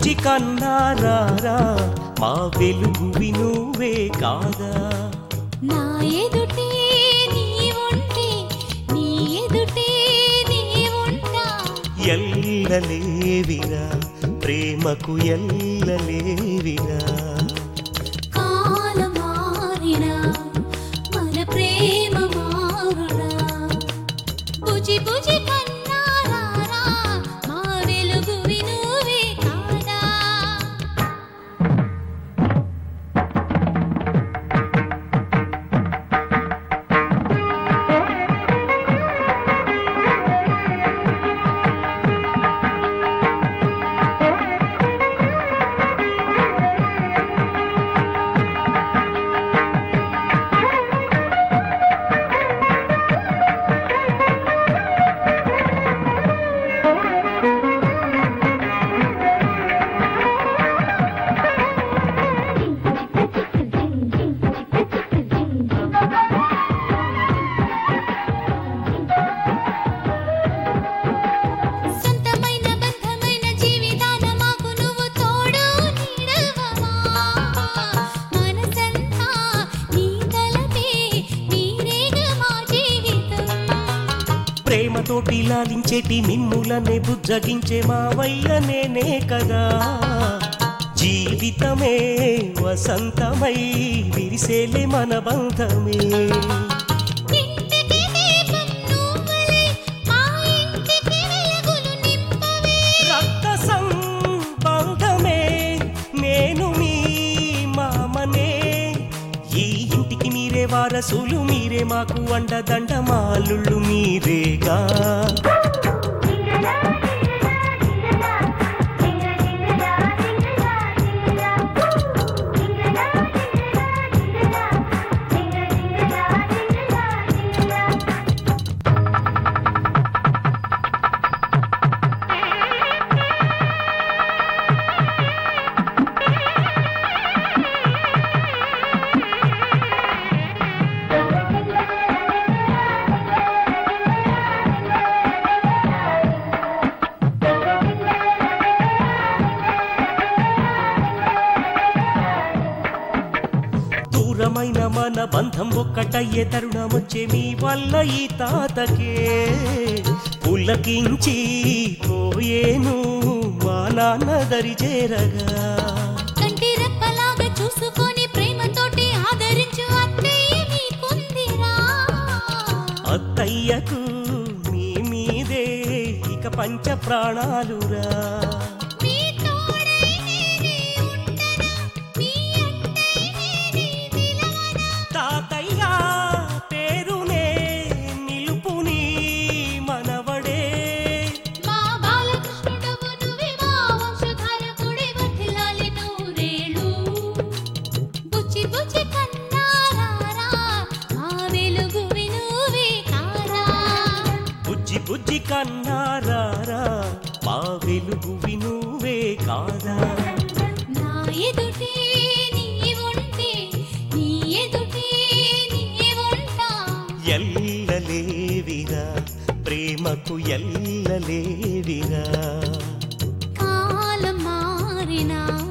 బుజ్జి కన్నారారా మా వెలుగువి నువ్వే కాదా నా ఎదుటే నీ ఉంటే నీ ఎదుటే నీ ఉంటా ఎల్లలేవిరా ప్రేమకు ఎల్లలేవిరా కాలం మారినా మన ప్రేమ మారునా బుజి బుజి కన్నారారా మా వెలుగు వినువే కాదా సొంతమైన బంధమైన జీవితాన మాకు నువ్వు తోడు నీడవమా మనసంతా నీ తలపే నీరేగ మా జీవితం ప్రేమతోటి లాలించేటి మిమ్ములనే బుజ్జగించే మావయ్య నేనే కదా జీవితమే వసంతమై విరిసేలే మన బంధమే ఇంటికి దీపం నువ్వలే మా ఇంటికి వెలుగులు నింపవే రక్త సంబంధమే నేను మీ మామనే ఈ ఇంటికి మీరే వారసులు మీరే మాకు అండదండ మాలుళ్ళు మీరేగా దూరమైన మన బంధం ఒక్కటయ్యే తరుణం వచ్చే మీ వల్ల ఈ తాతకే పులకించి పోయేను మా నాన్న దరి చేరగా కంటి రెప్పలాగా చూసుకొని ప్రేమతోటి ఆదరించు అత్తయ్య మీకుందిరా అత్తయ్యకు మీ మీదే ఇక పంచ ప్రాణాలురా మీ తోడై నేనే ఉండనా మీ అండై నేనే నిలవనా తాతయ్య పేరునే నిలుపుని మనవడే మా బాలకృష్ణుడవు నువ్వే మా వంశధారకుడే వర్ధిల్లాలి నూరేళ్ళు బుచ్చి బుచ్చి కన్నారారా మా వెలుగు వినువే కారా బుజ్జి బుజ్జి కన్నారారా మా వెలుగు వినువే కాదా నా ఎదుటే నీ ఉంటే నీ ఎదుటే నీ ఉంటా ఎల్లలేవిరా ప్రేమకు ఎల్లలేవిరా కాలం మారినా